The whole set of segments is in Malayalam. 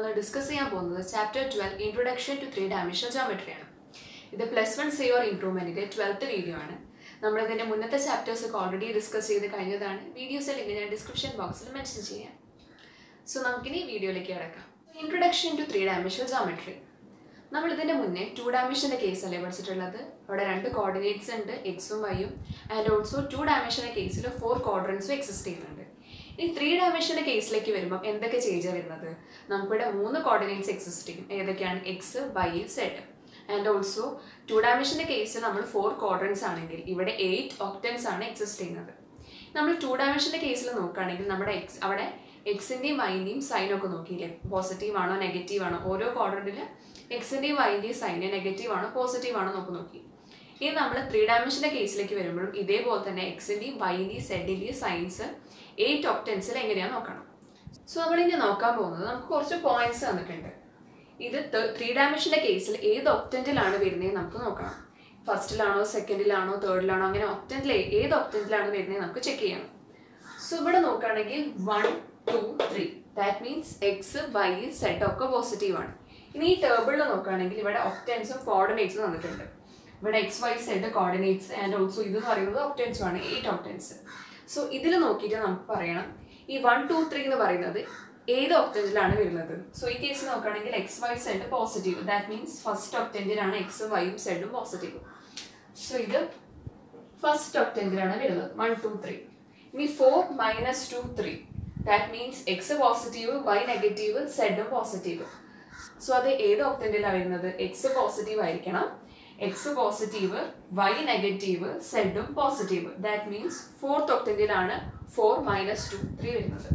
നമ്മളിന്ന് ഡിസ്കസ് ചെയ്യാൻ പോകുന്നത് chapter twelve introduction to three dimensional ജോമെട്രിയാണ് ഇത് പ്ലസ് വൺ സിയോർ ഇംപ്രൂവ്മെൻറ്റിൻ്റെ ട്വൽത്ത് വീഡിയോ ആണ് നമ്മളിതിൻ്റെ മുന്നത്തെ ചാപ്റ്റേഴ്സ് ഒക്കെ ഓൾറെഡി ഡിസ്കസ് ചെയ്ത് കഴിഞ്ഞതാണ് വീഡിയോസ് ലിങ്ക് ഞാൻ ഡിസ്ക്രിപ്ഷൻ ബോക്സിൽ മെൻഷൻ ചെയ്യാം സോ നമുക്കിനി വീഡിയോയിലേക്ക് കിടക്കാം introduction to three dimensional geometry നമ്മൾ ഇതിന്റെ മുന്നേ ടു ഡയമെൻഷൻ്റെ കേസല്ലേ പഠിച്ചിട്ടുള്ളത് അവിടെ രണ്ട് കോർഡിനേറ്റ്സ് ഉണ്ട് എക്സും വൈയും ആൻഡ് ഓൾസോ ടു ഡയമെൻഷൻ്റെ കേസിൽ ഫോർ ക്വാഡ്രൻസും എക്സിസ്റ്റ് ചെയ്യുന്നുണ്ട് ഇനി ത്രീ ഡയമെൻഷൻ്റെ കേസിലേക്ക് വരുമ്പോൾ എന്തൊക്കെ ചേഞ്ച് വരുന്നത് നമുക്കിവിടെ മൂന്ന് കോർഡിനേറ്റ്സ് എക്സിസ്റ്റ് ചെയ്യും ഏതൊക്കെയാണ് x y z and also two ഡയമെൻഷൻ്റെ കേസിൽ നമ്മൾ ഫോർ ക്വാഡ്രൻസ് ആണെങ്കിൽ ഇവിടെ എയ്റ്റ് ഒക്ടൻസ് ആണ് എക്സിസ്റ്റ് ചെയ്യുന്നത് നമ്മൾ ടു ഡയമെൻഷൻ്റെ കേസിൽ നോക്കുകയാണെങ്കിൽ നമ്മുടെ എക്സ് അവിടെ എക്സിൻ്റെയും വൈൻ്റെയും സൈനൊക്കെ നോക്കിയില്ലേ പോസിറ്റീവ് ആണോ നെഗറ്റീവ് ആണോ ഓരോ ക്വാഡ്രൻറ്റിൽ എക്സിൻ്റെയും വൈൻ്റെയും സൈന് നെഗറ്റീവ് ആണോ പോസിറ്റീവ് ആണോ നോക്കി നോക്കി ഇനി നമ്മൾ ത്രീ ഡയമെൻഷൻ്റെ കേസിലേക്ക് വരുമ്പോഴും ഇതേപോലെ തന്നെ എക്സിൻ്റെയും വൈൻ്റെയും സെഡിൻ്റെയും സൈൻസ് എയ്റ്റ് ഒക്ടൻസിൽ എങ്ങനെയാണെന്ന് നോക്കണം സോ നമ്മളിനി നോക്കാൻ പോകുന്നത് നമുക്ക് കുറച്ച് പോയിന്റ്സ് തന്നിട്ടുണ്ട് ഇത് ത്രീ ഡയമെൻഷൻ്റെ കേസിൽ ഏത് ഒക്ടൻറ്റിലാണ് വരുന്നത് നമുക്ക് നോക്കണം ഫസ്റ്റിലാണോ സെക്കൻഡിലാണോ തേർഡിലാണോ അങ്ങനെ ഒക്ടൻറ്റിൽ ഏത് ഒക്ടൻറ്റിലാണ് വരുന്നത് നമുക്ക് ചെക്ക് ചെയ്യണം സോ ഇവിടെ നോക്കുകയാണെങ്കിൽ one two three that means x y z ഒക്കെ പോസിറ്റീവ് ആണ് ഇനി ഈ ടേബിളിൽ നോക്കുകയാണെങ്കിൽ ഇവിടെ ഒക്ടൻസും കോർഡിനേറ്റ്സും തന്നിട്ടുണ്ട് ഇവിടെ x y z coordinates and also ഇത് എന്ന് പറയുന്നത് ഒക്ടൻസും ആണ് എയ്റ്റ് ഒക്ടൻസ് സോ ഇതിൽ നോക്കിയിട്ട് നമുക്ക് പറയണം ഈ വൺ ടു ത്രീ എന്ന് പറയുന്നത് ഏത് ഒക്ടൻറ്റിലാണ് വരുന്നത് സോ ഈ കേസ് നോക്കുകയാണെങ്കിൽ x y z positive that means first ഒക്ടൻറ്റിലാണ് എക്സും വൈയും സെഡും പോസിറ്റീവ് സോ ഇത് ഫസ്റ്റ് ഒക്ടൻറ്റിലാണ് വരുന്നത് വൺ ടു ത്രീ ഇനി four minus two three that means x positive y negative സെഡും പോസിറ്റീവ് സോ അത് ഏത് ഒക്ടൻറ്റിലാണ് വരുന്നത് എക്സ് പോസിറ്റീവ് ആയിരിക്കണം എക്സ് പോസിറ്റീവ് വൈ നെഗറ്റീവ് സെഡും പോസിറ്റീവ് ദാറ്റ് മീൻസ് ഫോർത്ത് ഒക്ടൻറ്റിലാണ് ഫോർ മൈനസ് ടു ത്രീ വരുന്നത്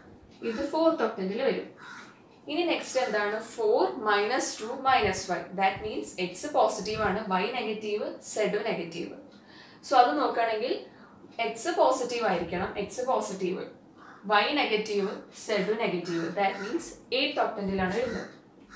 ഇത് ഫോർത്ത് ഒക്ടൻറ്റിൽ വരും ഇനി നെക്സ്റ്റ് എന്താണ് four minus to minus y that means x positive ആണ് വൈ നെഗറ്റീവ് സെഡും നെഗറ്റീവ് സോ അത് നോക്കുകയാണെങ്കിൽ എക്സ് പോസിറ്റീവ് ആയിരിക്കണം x positive y negative z negative that means eight ഒക്ടൻറ്റിലാണ് വരുന്നത്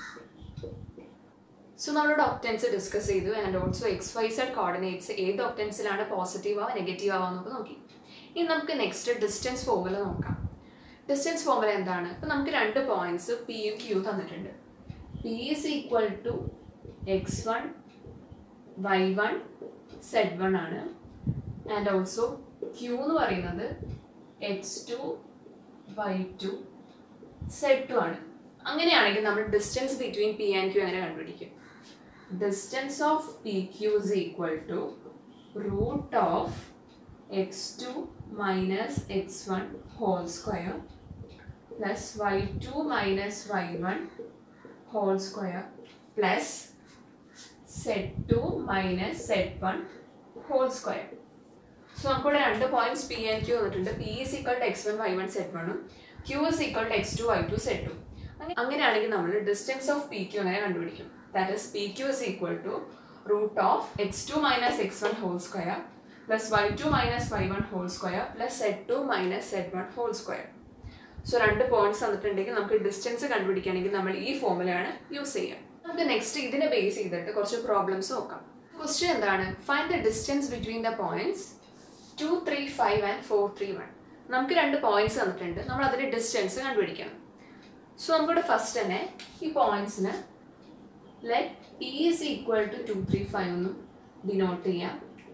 സോ നമ്മളുടെ ഒക്ടൻസ് ഡിസ്കസ് ചെയ്തു and also x y z coordinates ഏത് ഒക്ടൻസിലാണ് പോസിറ്റീവ് ആവാ നെഗറ്റീവ് ആവാ നമുക്ക് നോക്കി ഇനി നമുക്ക് നെക്സ്റ്റ് ഡിസ്റ്റൻസ് ഫോർമുല നോക്കാം ഡിസ്റ്റൻസ് ഫോർമുല എന്താണ് ഇപ്പം നമുക്ക് രണ്ട് പോയിന്റ്സ് പിയും ക്യൂ തന്നിട്ടുണ്ട് P is equal to X one Y one z one ആണ് ആൻഡ് ഓൾസോ ക്യൂ എന്ന് പറയുന്നത് x two Y two Z two ആണ് അങ്ങനെയാണെങ്കിൽ നമ്മൾ distance between P and Q എങ്ങനെ കണ്ടുപിടിക്കും distance of P Q is equal to root of X two minus X one whole square plus Y two minus Y one whole square plus Z two minus Z one whole square so നമുക്കിവിടെ രണ്ട് പോയിന്റ്സ് പി ആൻഡ് ക്യൂ വന്നിട്ടുണ്ട് P is equal to X one Y one Z വണ്ണും Q is equal to X two Y two Z two അങ്ങനെയാണെങ്കിൽ നമ്മൾ ഡിസ്റ്റൻസ് ഓഫ് പി ക്യൂ എങ്ങനെ കണ്ടുപിടിക്കും that is P Q is equal to root of X two minus X one whole square plus Y two minus Y one whole square plus Z two minus Z one whole square so രണ്ട് പോയിന്റ്സ് തന്നിട്ടുണ്ടെങ്കിൽ നമുക്ക് ഡിസ്റ്റൻസ് കണ്ടുപിടിക്കുകയാണെങ്കിൽ നമ്മൾ ഈ ഫോമുലയാണ് യൂസ് ചെയ്യുക നമുക്ക് നെക്സ്റ്റ് ഇതിനെ ബേസ് ചെയ്തിട്ട് കുറച്ച് പ്രോബ്ലംസ് നോക്കാം ക്വസ്റ്റ്യൻ എന്താണ് find the distance between the points two three five and four three one നമുക്ക് രണ്ട് പോയിന്റ്സ് തന്നിട്ടുണ്ട് നമ്മൾ അതിന്റെ ഡിസ്റ്റൻസ് കണ്ടുപിടിക്കണം സോ നമുക്കിവിടെ ഫസ്റ്റ് തന്നെ ഈ പോയിന്റ്സിന് let P is equal to two three five എന്നും ഡിനോട്ട് ചെയ്യാം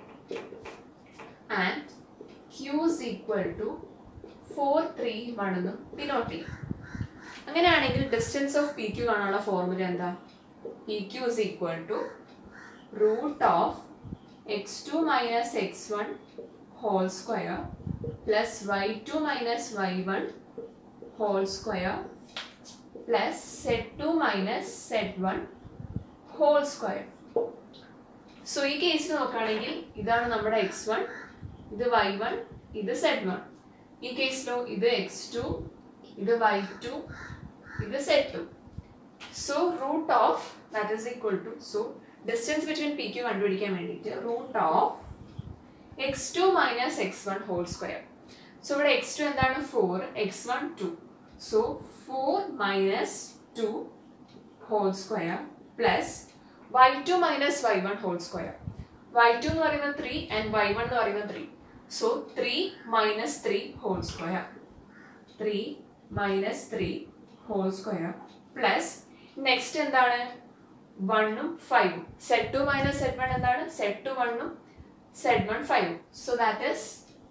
and Q is equal to four three one എന്നും ഡിനോട്ട് ചെയ്യാം അങ്ങനെയാണെങ്കിൽ ഡിസ്റ്റൻസ് ഓഫ് പി ക്യൂ കാണാനുള്ള ഫോർമുല എന്താ P Q is equal to root of X two minus X one whole square plus y2 minus y1 whole square plus z2 minus z1 whole square so ഈ കേസിൽ നോക്കുകയാണെങ്കിൽ ഇതാണ് നമ്മുടെ എക്സ് വൺ ഇത് വൈ വൺ ഇത് സെഡ് വൺ ഈ കേസിലോ ഇത് എക്സ് ടു ഇത് വൈ ടു ഇത് z two so root of that is equal to so distance between P Q കണ്ടുപിടിക്കാൻ വേണ്ടിയിട്ട് root of X two minus X one whole square so ഇവിടെ എക്സ് ടു എന്താണ് four x one two so four minus two whole square plus Y two minus Y one whole square y two എന്ന് പറയുന്നത് ത്രീ ആൻഡ് വൈ വൺ എന്ന് പറയുന്നത് three so three minus three whole square three minus three whole square plus next എന്താണ് വണ്ണും ഫൈവും z two minus z one എന്താണ് സെറ്റ് ടു വണ്ണും സെറ്റ് വൺ ഫൈവും so that is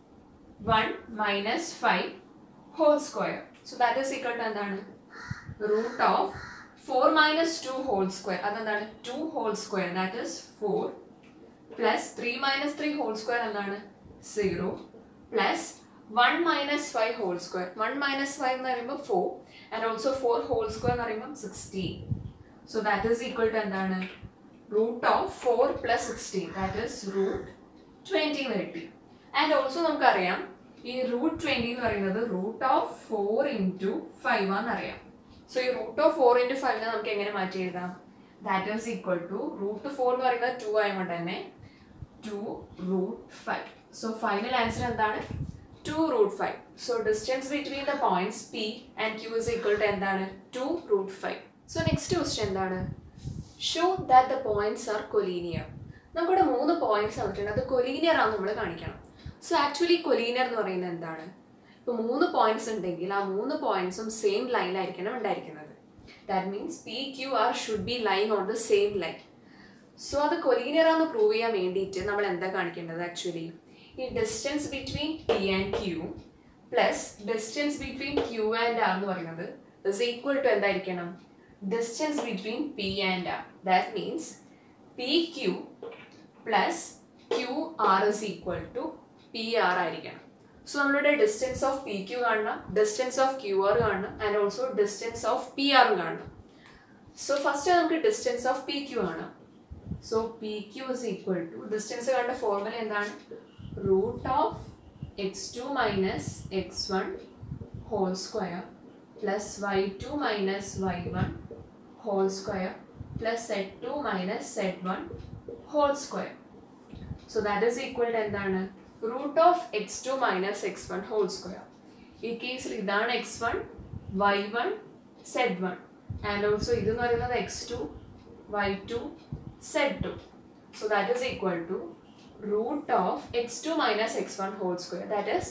one minus five whole square so that is equal to എന്താണ് root of four minus two whole square അതെന്താണ് two whole square that is four plus three minus three whole square എന്താണ് zero plus one minus five whole square one minus five എന്ന് പറയുമ്പോൾ four and also four whole square എന്ന് പറയുമ്പോൾ sixteen so that is equal to എന്താണ് root of four plus sixteen that is root twenty എന്ന് കിട്ടി ആൻഡ് ഓൾസോ നമുക്കറിയാം ഈ റൂട്ട് ട്വൻറ്റി എന്ന് പറയുന്നത് root of four into five ആണെന്നറിയാം സോ ഈ റൂട്ട് ഓഫ് ഫോർ ഇൻറ്റു ഫൈവിനെ നമുക്ക് എങ്ങനെ മാറ്റി എഴുതാം that is equal to root four എന്ന് പറയുന്നത് ടു ആയതുകൊണ്ട് തന്നെ two root five so final answer എന്താണ് two root five so distance between the points P and Q is equal to എന്താണ് two root five so next question എന്താണ് show that the points are collinear നമുക്കിവിടെ മൂന്ന് പോയിന്റ്സ് തന്നിട്ടുണ്ട് അത് കൊലീനിയർ ആണെന്ന് നമ്മൾ കാണിക്കണം സോ ആക്ച്വലി കൊലീനിയർ എന്ന് പറയുന്നത് എന്താണ് ഇപ്പോൾ മൂന്ന് പോയിന്റ്സ് ഉണ്ടെങ്കിൽ ആ മൂന്ന് പോയിന്റ്സും സെയിം ലൈനിലായിരിക്കണം ഉണ്ടായിരിക്കുന്നത് that means P Q R should be line on the same line so അത് കൊലീനിയർ ആണെന്ന് പ്രൂവ് ചെയ്യാൻ വേണ്ടിയിട്ട് നമ്മൾ എന്താ കാണിക്കേണ്ടത് ആക്ച്വലി ഈ distance between P and Q plus distance between Q and R എന്ന് പറയുന്നത് ഇസ് ഈക്വൽ ടു എന്തായിരിക്കണം distance between P and R that means P Q plus Q R is equal to P R ആയിരിക്കണം സോ നമ്മളുടെ ഡിസ്റ്റൻസ് ഓഫ് പി ക്യൂ കാണണം ഡിസ്റ്റൻസ് ഓഫ് ക്യൂ ആർ കാണണം and also distance of P ആറും കാണണം സോ ഫസ്റ്റ് നമുക്ക് ഡിസ്റ്റൻസ് ഓഫ് പി ക്യൂ കാണാം so P Q is equal to distance കണ്ട ഫോർമുല എന്താണ് root of X two minus X one whole square plus Y two minus Y one whole square plus z two minus z one whole square so that is equal to എന്താണ് root of X two minus X one whole square ഈ കേസിൽ ഇതാണ് x one Y one z one and also ഇതെന്ന് പറയുന്നത് x two Y two z two so that is equal to root of x2 minus x1 whole square that is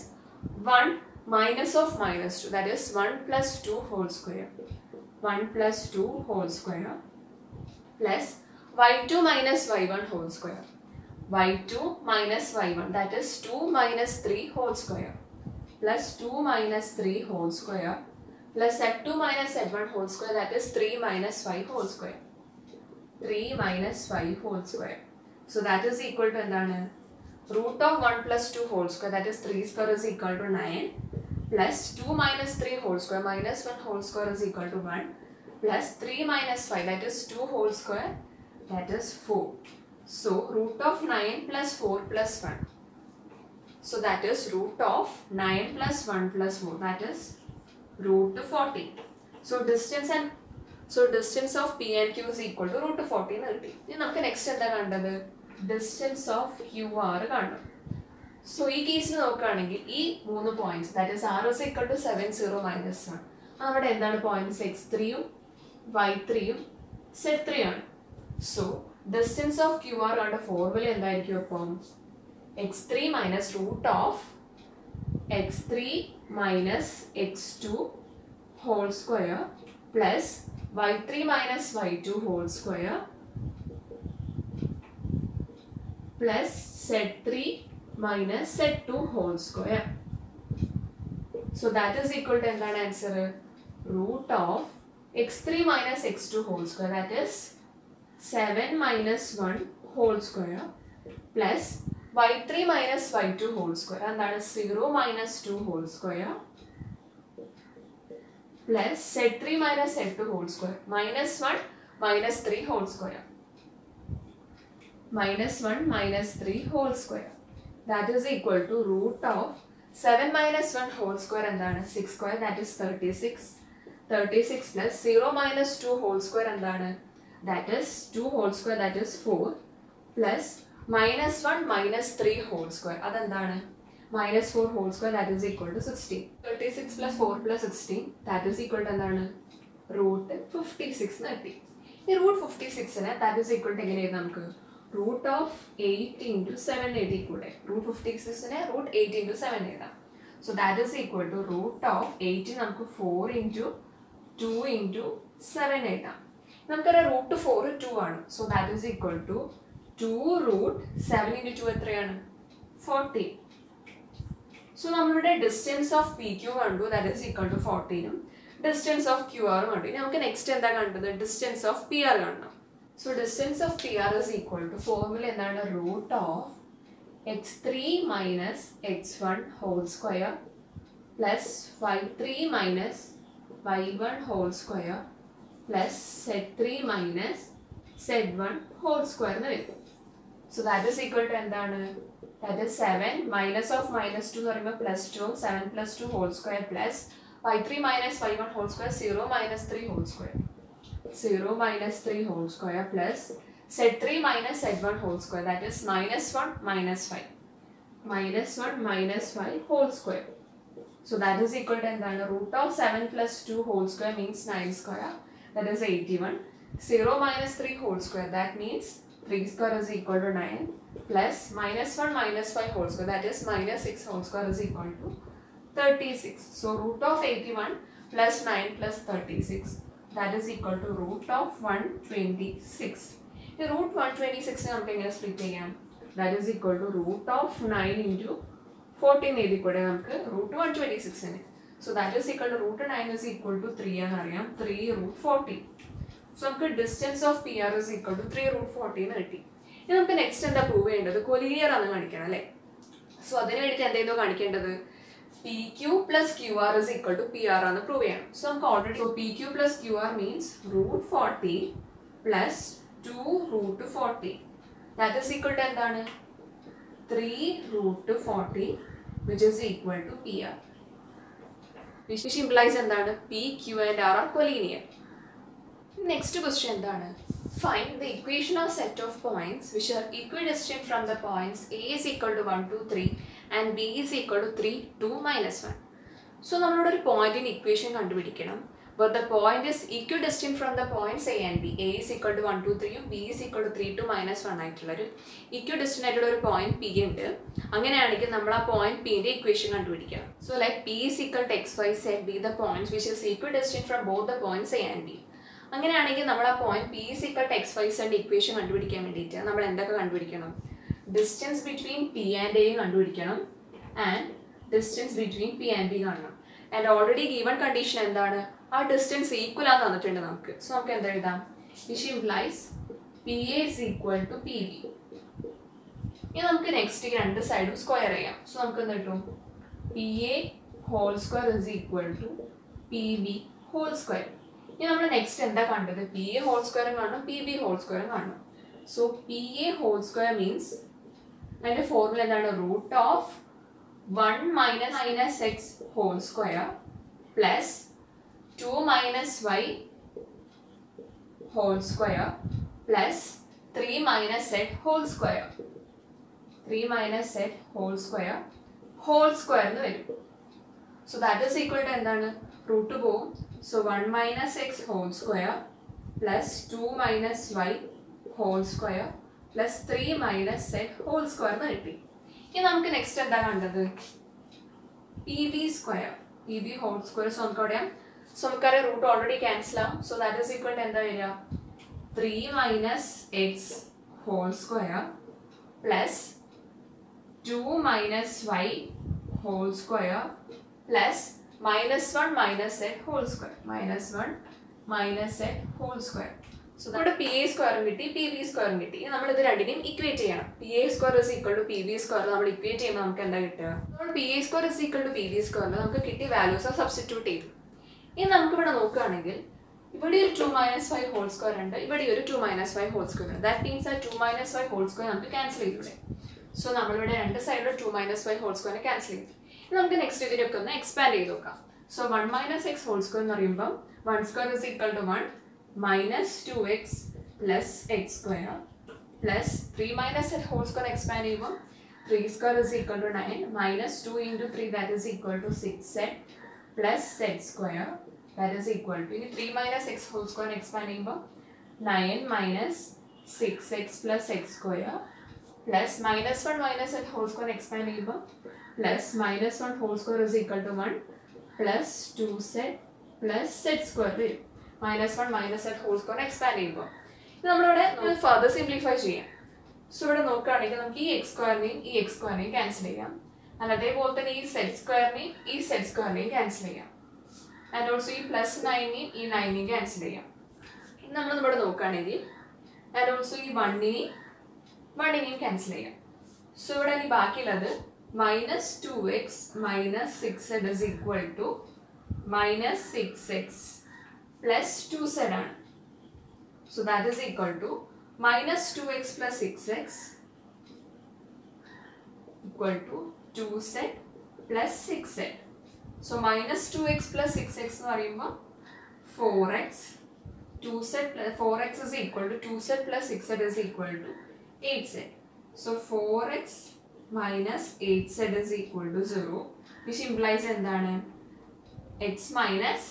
1 minus of minus 2 that is 1 plus 2 whole square 1 plus 2 whole square plus y2 minus y1 whole square y2 minus y1 that is 2 minus 3 whole square plus 2 minus 3 whole square plus z2 minus z1 whole square that is 3 minus 5 whole square 3 minus 5 whole square so that is equal to എന്താണ് root of 1 plus 2 whole square that is 3 square is equal to 9 plus 2 minus 3 whole square minus 1 whole square is equal to 1 plus 3 minus 5 that is 2 whole square that is 4 so root of 9 plus 4 plus 1 so that is root of 9 plus 1 plus 4 that is root 40 so distance and so distance of p and q is equal to root 40 എന്ന് കിട്ടി ഇനി നമുക്ക് നെക്സ്റ്റ് എന്താ കണ്ടത് ഡിസ്റ്റൻസ് ഓഫ് ക്യു ആർ കാണണം സോ ഈ കേസിൽ നോക്കുകയാണെങ്കിൽ ഈ മൂന്ന് points that is R is equal to seven zero minus one അവിടെ എന്താണ് പോയിന്റ്സ് എക്സ് ത്രീയും വൈ ത്രീയും സെറ്റ് ത്രീ ആണ് so distance of Q R കണ്ട ഫോർമുല എന്തായിരിക്കും അപ്പം x three minus root of x three minus x two whole square plus y three minus y two whole square plus z three minus z two whole square so that is equal to എന്താണ് answer root of x three minus x two whole square that is seven minus one whole square plus y three minus y two whole square എന്താണ് zero minus two whole square plus z three minus z two whole square minus one minus three whole square minus 1 minus 3 whole square. That is equal to root of 7 minus 1 whole square എന്താണ് 6 square that is 36. 36 plus 0 minus 2 whole square എന്താണ് that is 2 whole square that is 4 plus minus 1 minus 3 whole square അതെന്താണ് minus 4 whole square that is equal to 16. 36 plus 4 plus 16 that is equal to എന്താണ് root 56 എന്ന് കിട്ടി ഈ റൂട്ട് ഫിഫ്റ്റി സിക്സിന് ദാറ്റ് ഈസ് ഈക്വൽ ടു എങ്ങനെ എഴുതാം നമുക്ക് root of eight into seven എഴുതി കൂടെ റൂട്ട് ഫിഫ്റ്റി സിക്സിനെ റൂട്ട് എയ്റ്റ് ഇൻറ്റു സെവൻ എഴുതാം so that is equal to root of eight നമുക്ക് four into two into seven എഴുതാം നമുക്കറിയാം റൂട്ട് ഫോർ ടു ആണ് so that is equal to two root seven into two എത്രയാണ് ഫോർട്ടി സോ നമ്മളുടെ ഡിസ്റ്റൻസ് ഓഫ് പി ക്യു കണ്ടു ദാറ്റ് ഈസ് ഈക്വൽ ടു ഫോർട്ടീനും ഡിസ്റ്റൻസ് ഓഫ് ക്യു ആർ കണ്ടു ഇനി നമുക്ക് നെക്സ്റ്റ് എന്താ കണ്ടത് ഡിസ്റ്റൻസ് ഓഫ് പി ആർ കാണണം so distance of P R is equal to formula എന്താണ് root of x three minus X one whole square plus y three minus Y one whole square plus z three minus Z one whole square എന്ന് വരും so that is equal to എന്താണ് that is seven minus of minus two എന്ന് പറയുമ്പോൾ plus two seven plus two whole square plus y three minus Y one whole square zero minus three whole square zero minus three whole square plus z three minus Z one whole square that is minus one minus five minus one minus five whole square So that is equal to എന്താണ് root of 7 plus 2 whole square means 9 square that is 81 0 minus 3 whole square that means 3 square is equal to 9 plus minus 1 minus 5 whole square that is minus 6 whole square is equal to 36 so root of 81 plus 9 plus 36 that is equal to root of 126 ഈ root 126 നമുക്ക് എങ്ങനെ സ്പ്ലിറ്റ് ചെയ്യാം that is equal to root of 9 into fourteen എഴുതി കൂടെ നമുക്ക് റൂട്ട് വൺ ട്വന്റി സിക്സിന് so that is equal to root nine is equal to three എന്നറിയാം ത്രീ റൂട്ട് ഫോർട്ടീൻ സോ നമുക്ക് distance of P R is equal to three root fourteen കിട്ടി ഇനി നമുക്ക് നെക്സ്റ്റ് എന്താ പ്രൂവ് ചെയ്യേണ്ടത് കൊലീനിയർ ആണ് കാണിക്കണം അല്ലേ സോ അതിന് വേണ്ടിയിട്ട് എന്തായിരുന്നു കാണിക്കേണ്ടത് P Q plus Q R is equal to P R ആണ് പ്രൂവ് ചെയ്യണം സോ നമുക്ക് already so P Q plus Q R means root forty plus two root forty that is equal to എന്താണ് three root forty which is equal to PR. Which which implies എന്താണ് P, Q and R are collinear. Next question എന്താണ് Find the equation of set of points which are equidistant from the points A is equal to 1, 2, 3 and B is equal to 3, 2, minus 1. So നമ്മളോട് ഒരു പോയിന്റിന് ഇക്വേഷൻ കണ്ടുപിടിക്കണം but the point is equidistant from the points A and B. A is equal to 1, 2, 3 ഉം B is equal to 3, 2, minus 1 ആയിട്ടുള്ള ഒരു equidistant ആയിട്ടുള്ള ഒരു പോയിന്റ് P ഉണ്ട് അങ്ങനെയാണെങ്കിൽ നമ്മൾ ആ പോയിന്റ് P ന്റെ ഇക്വേഷൻ കണ്ടുപിടിക്കാം so like P is equal to x, y, z, be the points which is equidistant from both the points A and B. അങ്ങനെയാണെങ്കിൽ നമ്മൾ ആ point P is equal to x y z equation കണ്ടുപിടിക്കാൻ വേണ്ടിയിട്ട് നമ്മൾ എന്തൊക്കെ കണ്ടുപിടിക്കണം ഡിസ്റ്റൻസ് ബിറ്റ്വീൻ പി ആൻഡ് എയും കണ്ടുപിടിക്കണം and distance between P and B കാണണം ആൻഡ് ഓൾറെഡി ഗീവൺ കണ്ടീഷൻ എന്താണ് ആ ഡിസ്റ്റൻസ് ഈക്വൽ ആന്ന് തന്നിട്ടുണ്ട് നമുക്ക് സോ നമുക്ക് എന്താ എഴുതാം which implies P A is equal to P B ഇനി നമുക്ക് നെക്സ്റ്റ് രണ്ട് സൈഡും സ്ക്വയർ ചെയ്യാം സോ നമുക്ക് എന്ത് കിട്ടും P A whole square is equal to P B whole square ഇനി നമ്മൾ നെക്സ്റ്റ് എന്താ കണ്ടത് പി എ ഹോൾ സ്ക്വയറും കാണണം പി ബി ഹോൾ സ്ക്വയറും കാണണം so P A whole square means അതിന്റെ ഫോർമുല എന്താണ് root of one minus minus x whole square plus two minus y whole square plus three minus z whole square three minus z whole square whole square എന്ന് വരും so that is equal to എന്താണ് റൂട്ട് പോവും so one minus x whole square plus two minus y whole square plus three minus z whole square എന്ന് കിട്ടി ഇനി നമുക്ക് നെക്സ്റ്റ് എന്താ കണ്ടത് P B square P B whole square so നമുക്ക് അവിടെ സോ നമുക്കറിയാം റൂട്ട് ഓൾറെഡി ക്യാൻസൽ ആവും so that is equal to എന്താ വരിക three minus x whole square plus two minus y whole square plus minus one minus z whole square minus one minus z whole square so നമ്മുടെ പി എ സ്ക്വയറും കിട്ടി പി ബി സ്ക്വയറും കിട്ടി ഇനി നമ്മൾ ഇത് രണ്ടിനെയും ഇക്വേറ്റ് ചെയ്യണം P A square is equal to P B square നമ്മൾ ഇക്വേറ്റ് ചെയ്യുമ്പോൾ നമുക്ക് എന്താ കിട്ടുക നമ്മൾ P A square is equal to P B സ്ക്വയറിൽ നമുക്ക് കിട്ടിയ വാല്യൂസ് സബ്സ്റ്റിറ്റ്യൂട്ട് ചെയ്തു ഇനി നമുക്ക് ഇവിടെ നോക്കുകയാണെങ്കിൽ ഇവിടെ ഒരു two minus five whole square ഉണ്ട് ഇവിടെ ഒരു two minus five whole square ഉണ്ട് ദാറ്റ് മീൻസ് ആ two minus five whole square നമുക്ക് ക്യാൻസൽ ചെയ്തൂടെ സോ നമ്മളിവിടെ രണ്ട് സൈഡിലും ടു മൈനസ് ഫൈവ് ഹോൾ സ്ക്വയറിനെ ക്യാൻസൽ ചെയ്തു ഇനി നമുക്ക് നെക്സ്റ്റ് ഇതിനൊക്കെ ഒന്ന് എക്സ്പാൻഡ് ചെയ്ത് നോക്കാം so one minus x whole square എന്ന് പറയുമ്പോൾ one square is equal to one minus two x plus x square plus three minus z whole square expand ചെയ്യുമ്പോൾ three square is equal to nine minus two into three that is equal to six z plus z square that is equal to ഇനി three minus x whole square expand ചെയ്യുമ്പോൾ nine minus six x plus x square plus minus one minus z whole square expand ചെയ്യുമ്പോൾ plus minus one whole square is equal to one plus two z plus z square വരും minus one minus z whole square expand ചെയ്യുമ്പോൾ ഇത് നമ്മളിവിടെ ഫർദർ സിംപ്ലിഫൈ ചെയ്യാം സോ ഇവിടെ നോക്കുകയാണെങ്കിൽ നമുക്ക് ഈ എക്സ് സ്ക്വയറിനെയും ഈ എക്സ് സ്ക്വയറിനെയും ക്യാൻസൽ ചെയ്യാം അല്ല അതേപോലെ തന്നെ ഈ സെറ്റ് സ്ക്വയറിനെയും ഈ സെറ്റ് സ്ക്വയറിനെയും ക്യാൻസൽ ചെയ്യാം ആൻഡ് ഓൾസോ ഈ പ്ലസ് നയനെയും ഈ നയനെയും ക്യാൻസൽ ചെയ്യാം ഇനി നമ്മൾ ഇവിടെ നോക്കുകയാണെങ്കിൽ ആൻഡ് ഓൾസോ ഈ വണ്ണിനെയും വണ്ണിനെയും ക്യാൻസൽ ചെയ്യാം സോ ഇവിടെ ഇനി ബാക്കിയുള്ളത് minus two x minus six z is equal to minus six x plus two z ആണ് so that is equal to minus two x plus six x equal to 2z plus 6z. So minus 2x plus 6x എന്ന് പറയുമ്പോൾ 4x 2z plus 4x is equal to 2z plus 6z is equal to 8z. So 4x minus 8z is equal to 0 which implies എന്താണ് x minus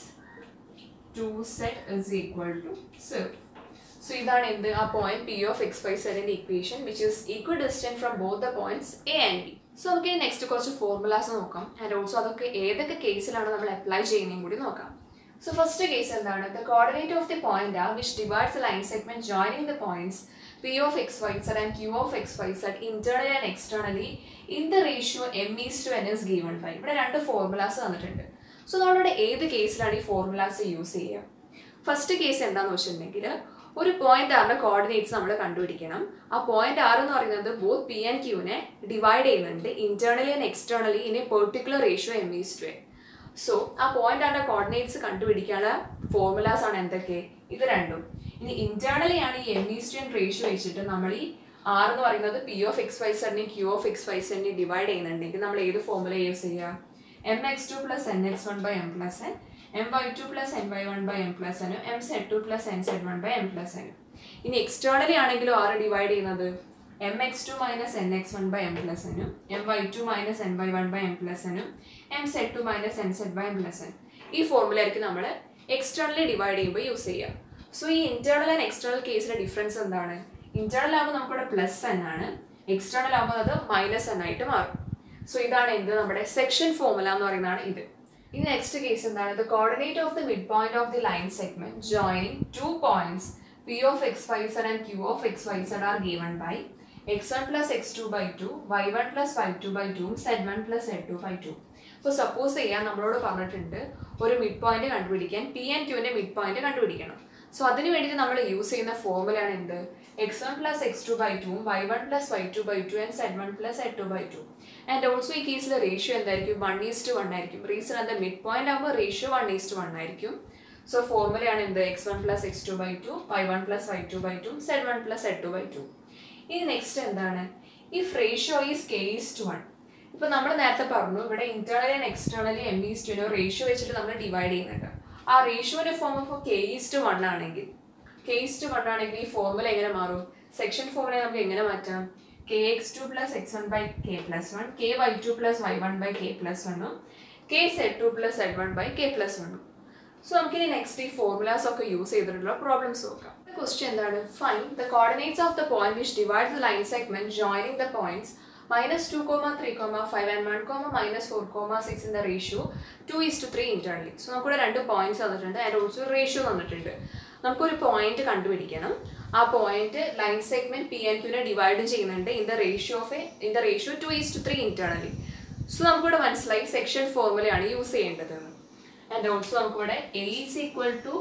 2z is equal to 0. So ഇതാണ് എന്ത് ആ point P of x y സെഡിന്റെ equation which is equal distance from both the points A and B so നമുക്ക് നെക്സ്റ്റ് കുറച്ച് ഫോർമുലാസ് നോക്കാം ആൻഡ് ഓൾസോ അതൊക്കെ ഏതൊക്കെ കേസിലാണ് നമ്മൾ അപ്ലൈ ചെയ്യുന്നതും കൂടി നോക്കാം സോ ഫസ്റ്റ് കേസ് എന്താണ് the coordinate of the point ആ which divides the line segment joining the points P of x y z and Q of x y Z internally and externally in the ratio m is to n is given by ഇവിടെ രണ്ട് ഫോർമുലാസ് തന്നിട്ടുണ്ട് സോ നമ്മളിവിടെ ഏത് കേസിലാണ് ഈ ഫോർമുലാസ് യൂസ് ചെയ്യുക ഫസ്റ്റ് കേസ് എന്താണെന്ന് വെച്ചിട്ടുണ്ടെങ്കിൽ ഒരു പോയിന്റ് ആറിന്റെ കോർഡിനേറ്റ്സ് നമ്മൾ കണ്ടുപിടിക്കണം ആ പോയിന്റ് ആർ എന്ന് പറയുന്നത് ബോത്ത് പി ആൻഡ് ക്യൂനെ ഡിവൈഡ് ചെയ്യുന്നുണ്ട് internally and externally in a particular ratio m is to a so ആ പോയിന്റ് ആറിന്റെ കോർഡിനേറ്റ്സ് കണ്ടുപിടിക്കാനുള്ള ഫോർമുലാസ് ആണ് എന്തൊക്കെ ഇത് രണ്ടും ഇനി ഇന്റേണലി ആണ് ഈ m is to n ratio വെച്ചിട്ട് നമ്മൾ ഈ ആർ എന്ന് പറയുന്നത് പി ഓഫ് എക്സ് വൈ സെഡിനെയും ക്യൂ ഓഫ് എക്സ് വൈ സെഡിനെയും ഡിവൈഡ് ചെയ്യുന്നുണ്ടെങ്കിൽ നമ്മൾ ഏത് ഫോർമുല യൂസ് ചെയ്യുക m x two plus n x one by m plus n m y two plus n y one by m plus എനും m z two plus n z one by m plus എനും ഇനി എക്സ്റ്റേണലി ആണെങ്കിലും ആറ് ഡിവൈഡ് ചെയ്യുന്നത് m x two minus n x one by m plus എനും m y two minus n y one by m plus എനും m z two minus n z by m plus n ഈ ഫോർമുല ആയിരിക്കും നമ്മൾ എക്സ്റ്റേണലി ഡിവൈഡ് ചെയ്യുമ്പോൾ യൂസ് ചെയ്യുക സോ ഈ ഇന്റേണൽ ആൻഡ് എക്സ്റ്റേണൽ കേസിലെ ഡിഫറൻസ് എന്താണ് ഇന്റേണൽ ആകുമ്പോൾ നമുക്കിവിടെ പ്ലസ് എൻ ആണ് എക്സ്റ്റേണൽ ആകുമ്പോൾ അത് മൈനസ് എൻ ആയിട്ട് മാറും സോ ഇതാണ് എന്ത് നമ്മുടെ സെക്ഷൻ ഫോർമുല എന്ന് പറയുന്നതാണ് ഇത് ഇനി നെക്സ്റ്റ് കേസ് എന്താണ് the coordinate of the mid point of the line segment joining two points P of x y z and Q of x y z are given by x one plus x two by two y one plus Y two by two z one plus Z two by two ഇപ്പോൾ സപ്പോസ് ചെയ്യാൻ നമ്മളോട് പറഞ്ഞിട്ടുണ്ട് ഒരു മിഡ് പോയിന്റ് കണ്ടുപിടിക്കാൻ പി ആൻഡ് ക്യൂവിന്റെ മിഡ് പോയിന്റ് കണ്ടുപിടിക്കണം സോ അതിന് വേണ്ടിയിട്ട് നമ്മൾ യൂസ് ചെയ്യുന്ന ഫോർമുലയാണ് എന്ത് x one plus x two by two y one plus Y two by two and z one plus Z two by two and also ഈ കേസിലെ റേഷ്യോ എന്തായിരിക്കും വൺ ഈസ് ടു വൺ ആയിരിക്കും റീസൺ എന്താ മിഡ് പോയിന്റ് ആകുമ്പോൾ ratio one is to one ആയിരിക്കും സോ ഫോർമുലയാണ് എന്ത് x one plus x two by two y one plus Y two by two z one plus Z two by two ഇനി നെക്സ്റ്റ് എന്താണ് if ratio is k is to one ഇപ്പൊ നമ്മൾ നേരത്തെ പറഞ്ഞു ഇവിടെ internally and externally m is to ratio വെച്ചിട്ട് നമ്മൾ ഡിവൈഡ് ചെയ്യുന്നുണ്ട് ആ റേഷ്യോന്റെ form of k is to one ആണെങ്കിൽ കെ ഈസ് ടു വൺ ആണെങ്കിൽ ഈ ഫോർമുല എങ്ങനെ മാറും സെക്ഷൻ ഫോർമുല നമുക്ക് എങ്ങനെ മാറ്റാം k x two plus x one by k plus one k y two plus y one by k plus വണ്ണും k z two plus z one by k plus വണ്ണും സോ നമുക്ക് ഇനി നെക്സ്റ്റ് ഈ ഫോർമുലാസ് ഒക്കെ യൂസ് ചെയ്തിട്ടുള്ള പ്രോബ്ലംസ് നോക്കാം ക്വസ്റ്റ്യൻ എന്താണ് find the coordinates of the point which divides the line segment joining the points minus two comma three comma five and one comma minus four comma six in the ratio two is to three internally so നമുക്കിവിടെ രണ്ട് പോയിന്റ്സ് തന്നിട്ടുണ്ട് ആൻഡ് ഓൾസോ റേഷ്യോ തന്നിട്ടുണ്ട് നമുക്കൊരു പോയിന്റ് കണ്ടുപിടിക്കണം ആ point line segment P and ക്യൂനെ ഡിവൈഡ് ചെയ്യുന്നുണ്ട് in the ratio of a in the ratio two is to three internally so നമുക്കിവിടെ മനസ്സിലായി സെക്ഷൻ ഫോർമുലയാണ് യൂസ് ചെയ്യേണ്ടത് ആൻഡ് ഓൾസോ നമുക്കിവിടെ A is equal to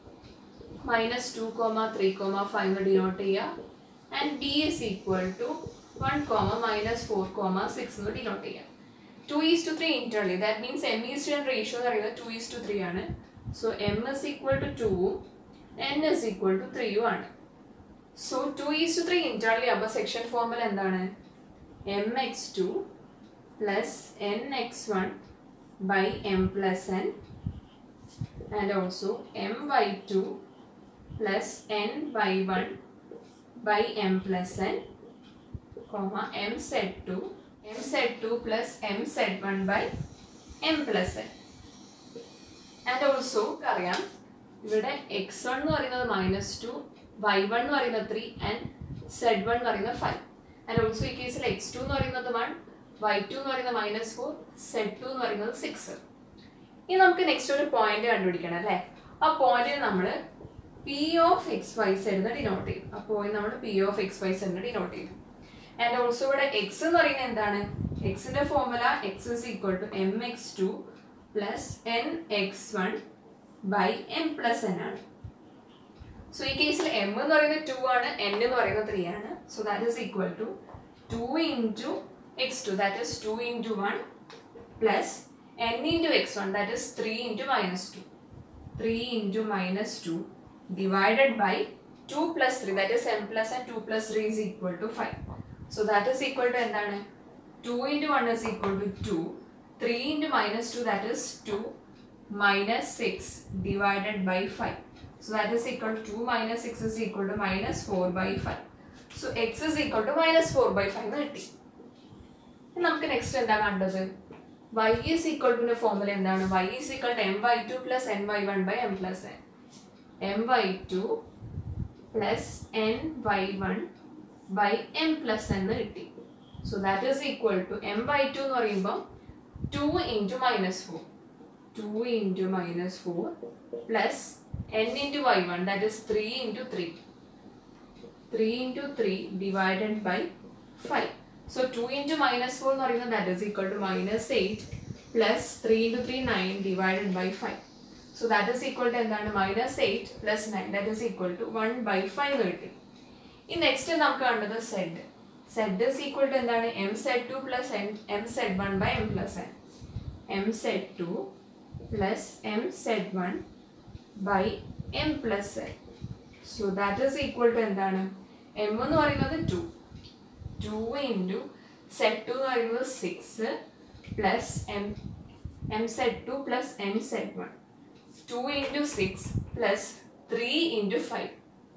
minus two comma three comma five എന്ന് ഡിനോട്ട് ചെയ്യുക and B is equal to one comma minus four comma six എന്ന് ഡിനോട്ട് ചെയ്യാം two is to three internally that means M is to ratio എന്ന് പറയുന്നത് ടു ഈസ് ടു ത്രീ ആണ് so m is equal to ടൂവും എൻ ഇസ് ഈക്വൽ ടു ത്രീയും ആണ് so two is to three internally അപ്പോൾ സെക്ഷൻ ഫോർമുല എന്താണ് m x two plus n x one by m plus n and also m y two plus n by one by m plus n comma m z two m z two plus m z one by m plus n and also അറിയാം ഇവിടെ എക്സ് വൺ എന്ന് പറയുന്നത് മൈനസ് ടു വൈ വൺ എന്ന് പറയുന്നത് ത്രീ ആൻഡ് സെഡ് വൺ എന്ന് പറയുന്നത് ഫൈവ് ആൻഡ് ഓൾസോ ഈ കേസിൽ എക്സ് ടു എന്ന് പറയുന്നത് വൺ വൈ ടു എന്ന് പറയുന്നത് മൈനസ് ഫോർ സെഡ് ടു എന്ന് പറയുന്നത് സിക്സ് ഇനി നമുക്ക് നെക്സ്റ്റ് ഒരു പോയിന്റ് കണ്ടുപിടിക്കണം അല്ലേ ആ പോയിന്റിന് നമ്മൾ P of x y z എന്ന് ഡിനോട്ട് ചെയ്യും ആ പോയിന്റ് നമ്മൾ P of x y z എന്ന് ഡിനോട്ട് ചെയ്യും ആൻഡ് ഓൾസോ ഇവിടെ എക്സ് എന്ന് പറയുന്നത് എന്താണ് എക്സിന്റെ formula x is equal to m x two plus n x one by m plus n ആണ് സോ ഈ കേസിൽ എം എന്ന് പറയുന്നത് ടു ആണ് എൻ എന്ന് പറയുന്നത് ത്രീ ആണ് so that is equal to two into x two that is two into one plus n into x one that is three into minus two three into minus two divided by two plus three that is m plus and two plus three is equal to five so that is equal to എന്താണ് two into one is equal to two three into minus two that is to minus 6 divided by 5. So that is equal to 2 minus 6 is equal to minus 4 by 5. So x is equal to minus 4 by 5 എന്ന് കിട്ടി ഇനി നമുക്ക് നെക്സ്റ്റ് എന്താ കണ്ടത് y is equal to formula എന്താണ് y is equal to m by 2 plus n by 1 by m plus n m by 2 plus n by 1 by m plus n എന്ന് കിട്ടി so that is equal to m by two എന്ന് പറയുമ്പോൾ two into minus four 2 into minus 4 plus n into y1 that is 3 into 3 3 into 3 divided by 5 so 2 into minus 4 എന്ന് പറയുന്നത് that is equal to minus 8 plus 3 into 3 9 divided by 5 so that is equal to എന്താണ് minus 8 plus 9 that is equal to 1 by 5 എന്ന് കിട്ടി ഈ നെക്സ്റ്റ് നമുക്ക് കണ്ടത് z z is equal to എന്താണ് m z 2 plus n m z 1 by m plus n m z 2 plus m z1 by m plus n. So that is equal to എന്താണ് m എന്ന് പറയുന്നത് 2 2 ഇൻറ്റു സെറ്റ് ടു എന്ന് പറയുന്നത് six plus m m z two plus m z one two into six plus three into five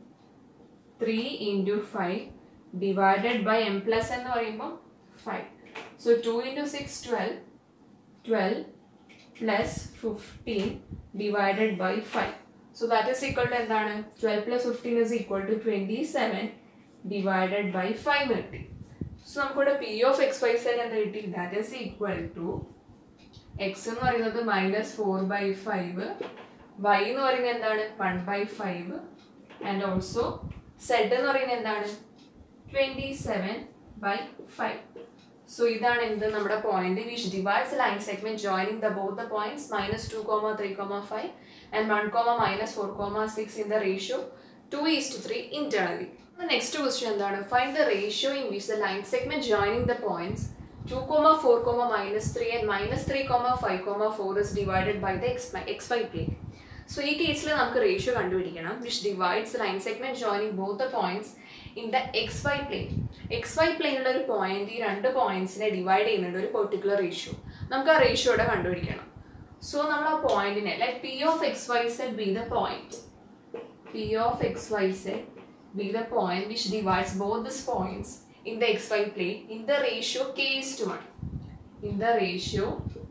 three into five divided by m plus എന്ന് പറയുമ്പോൾ five so two into six twelve twelve plus fifteen divided by five so that is equal to എന്താണ് twelve plus fifteen is equal to twenty seven divided by five കിട്ടി സോ നമുക്കിവിടെ P of x y z എന്ത് കിട്ടി that is equal to x എന്ന് പറയുന്നത് minus four by five y എന്ന് പറയുന്നത് എന്താണ് one by five and also z എന്ന് പറയുന്നത് എന്താണ് twenty seven by five so ഇതാണ് എന്ത് നമ്മുടെ point which divides line segment joining the both the points minus two comma three comma five and one comma minus four comma six in the ratio two is to three internally next question എന്താണ് find the ratio in which the line segment joining the points two comma four comma minus three and minus three comma five comma four is divided by the x x y plane so ഈ കേസിൽ നമുക്ക് റേഷ്യോ കണ്ടുപിടിക്കണം which divides line segment joining both the points in the x y plane x y പ്ലെയിനുള്ള ഒരു പോയിന്റ് ഈ രണ്ട് പോയിന്റ്സിനെ ഡിവൈഡ് ചെയ്യുന്നുണ്ട് ഒരു പെർട്ടിക്കുലർ റേഷ്യോ നമുക്ക് ആ റേഷ്യോയുടെ കണ്ടുപിടിക്കണം സോ നമ്മൾ ആ പോയിന്റിനെ like P of x y z be the point P of x y z be the point which divides both this points in the xy plane in the ratio k is to 1 in the ratio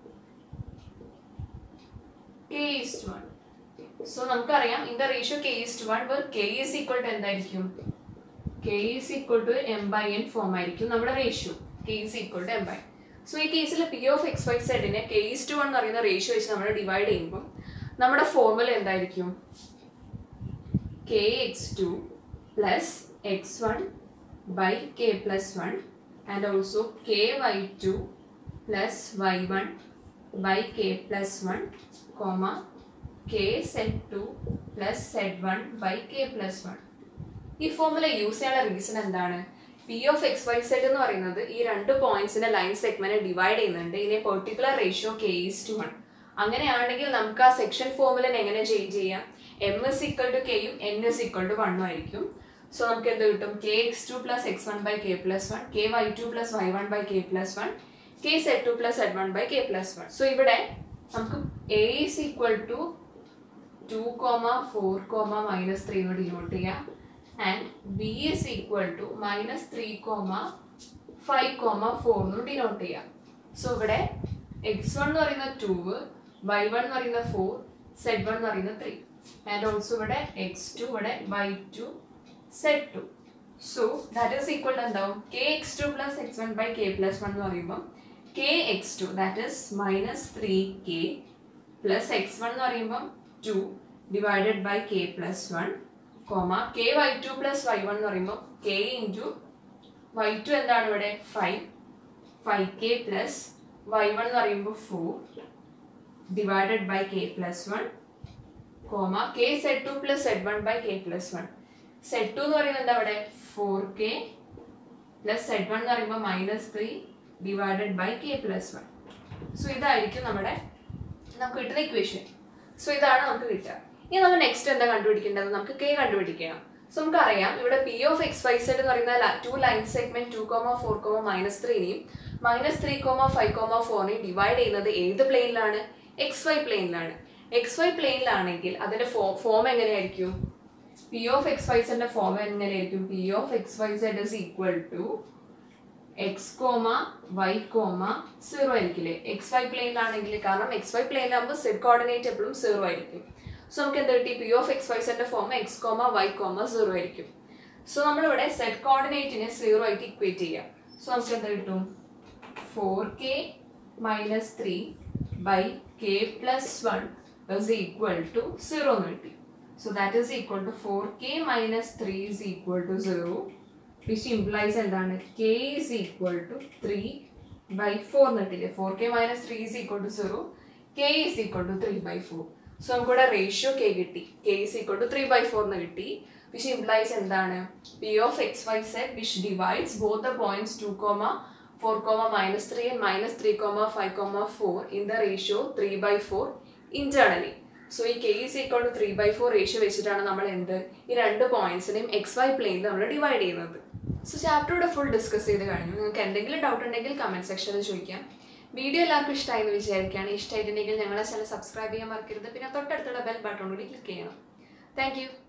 k is to 1 so നമുക്കറിയാം in the ratio k is to 1 where k is equal to എന്തായിരിക്കും k is equal to m by n form ആയിരിക്കും നമ്മുടെ ratio k is equal to m by so ഈ കേസിൽ പി ഓഫ് എക്സ് വൈ സെഡിനെ കെ ഇസ് ടു വൺ എന്ന് പറയുന്ന റേഷ്യോ വെച്ച് നമ്മൾ ഡിവൈഡ് ചെയ്യുമ്പോൾ നമ്മുടെ ഫോർമുല എന്തായിരിക്കും k x two plus x one by k plus 1 and also ky2 plus y1 by k plus 1 comma k z2 plus z1 by k plus 1 ഈ ഫോർമുല യൂസ് ചെയ്യാനുള്ള റീസൺ എന്താണ് P of x y z എന്ന് പറയുന്നത് ഈ രണ്ട് പോയിന്റ്സിന്റെ ലൈൻ സെഗ്മെന്റ് ഡിവൈഡ് ചെയ്യുന്നുണ്ട് ഇനി particular ratio k is to one അങ്ങനെയാണെങ്കിൽ നമുക്ക് ആ സെക്ഷൻ ഫോർമുലനെ എങ്ങനെ ചേഞ്ച് ചെയ്യാം എം എസ് ഇക്വൽ ടു കെയും എൻ എസ് ഇക്വൽ ടു വണ്ണും ആയിരിക്കും സോ നമുക്ക് എന്ത് കിട്ടും k x two plus x one by k plus one k y two plus y one by k plus one k z two plus z one by k plus one so ഇവിടെ നമുക്ക് A is equal to to comma four comma minus three എന്ന് ഡിനോട്ട് ചെയ്യാം and B is equal to minus three comma five comma four എന്ന് ഡിനോട്ട് ചെയ്യാം സോ ഇവിടെ എക്സ് വൺ എന്ന് പറയുന്ന ടു വൈ വൺ എന്ന് പറയുന്ന ഫോർ സെഡ് വൺ എന്ന് പറയുന്ന ത്രീ ആൻഡ് ഓൾസോ ഇവിടെ എക്സ് ടു ഇവിടെ y two z two so that is equal to എന്താവും k x two plus x one by k plus one എന്ന് പറയുമ്പോൾ k x two that is minus three k plus x one എന്ന് പറയുമ്പം two divided by k plus one comma k y two plus y one എന്ന് പറയുമ്പോൾ കെ ഇൻറ്റു വൈ ടു എന്താണ് ഇവിടെ five five K plus y one എന്ന് പറയുമ്പോൾ four divided by k plus one comma k z two plus z one by k plus one z two എന്ന് പറയുന്നത് എന്താ അവിടെ four k plus z one എന്ന് പറയുമ്പോൾ minus three divided by k plus one so ഇതായിരിക്കും നമ്മുടെ നമുക്ക് കിട്ടുന്ന ഇക്വേഷൻ സോ ഇതാണ് നമുക്ക് കിട്ടുക ഇനി നമ്മൾ നെക്സ്റ്റ് എന്താ കണ്ടുപിടിക്കേണ്ടത് നമുക്ക് കെ കണ്ടുപിടിക്കണം സോ നമുക്കറിയാം ഇവിടെ P of x y z എന്ന് പറയുന്ന two line segment two comma four comma minus ത്രീനെയും minus three comma five comma ഫോറിനെയും ഡിവൈഡ് ചെയ്യുന്നത് ഏത് പ്ലെയിനിലാണ് എക്സ് വൈ പ്ലെയിനിലാണ് എക്സ് വൈ പ്ലെയിനിലാണെങ്കിൽ അതിന്റെ ഫോം എങ്ങനെയായിരിക്കും പി ഓഫ് എക്സ് വൈ സെഡിന്റെ ഫോം എങ്ങനെയായിരിക്കും P of x y z is equal to x comma y comma zero ആയിരിക്കില്ലേ എക്സ് വൈ പ്ലെയിനിലാണെങ്കിൽ കാരണം എക്സ് വൈ പ്ലെയിനിലാകുമ്പോൾ സെഡ് കോർഡിനേറ്റ് എപ്പോഴും സീറോ ആയിരിക്കും സോ നമുക്ക് എന്താ കിട്ടി പി ഓഫ് എക്സ് വൈ സെഡിന്റെ form x comma y comma zero ആയിരിക്കും സോ നമ്മളിവിടെ സെഡ് കോർഡിനേറ്റിനെ സീറോ ആയിട്ട് ഇക്വേറ്റ് ചെയ്യാം സോ നമുക്ക് എന്താ കിട്ടും four k minus three by k plus one is equal to zero എന്ന് കിട്ടി so that is equal to four k minus three is equal to zero which implies എന്താണ് k is equal to three by four എന്ന് കിട്ടില്ലേ four k minus three is equal to zero k is equal to three by four so നമുക്കിവിടെ റേഷ്യോ കെ കിട്ടി k is equal to three by four എന്ന് കിട്ടി വിച്ച് ഇംപ്ലൈസ് എന്താണ് P of x y z which divides both the points two comma four comma minus three and minus three comma five comma four in the ratio three by four internally so ഈ k is equal to three by four ratio വെച്ചിട്ടാണ് നമ്മൾ എന്ത് ഈ രണ്ട് പോയിന്റ്സിനെയും എക്സ് വൈ പ്ലെയിനിൽ നമ്മൾ ഡിവൈഡ് ചെയ്യുന്നത് സോ ചാപ്റ്ററുടെ ഫുൾ ഡിസ്കസ് ചെയ്ത് കഴിഞ്ഞു നിങ്ങൾക്ക് എന്തെങ്കിലും ഡൗട്ട് ഉണ്ടെങ്കിൽ കമന്റ് സെക്ഷനിൽ ചോദിക്കാം വീഡിയോ എല്ലാവർക്കും ഇഷ്ടമായി എന്ന് വിചാരിക്കുകയാണ് ഇഷ്ടമായിട്ടുണ്ടെങ്കിൽ ഞങ്ങളെ ചാനൽ സബ്സ്ക്രൈബ് ചെയ്യാൻ മറക്കരുത് പിന്നെ തൊട്ടടുത്തുള്ള ബെൽ ബട്ടൺ കൂടി ക്ലിക്ക് ചെയ്യണം താങ്ക്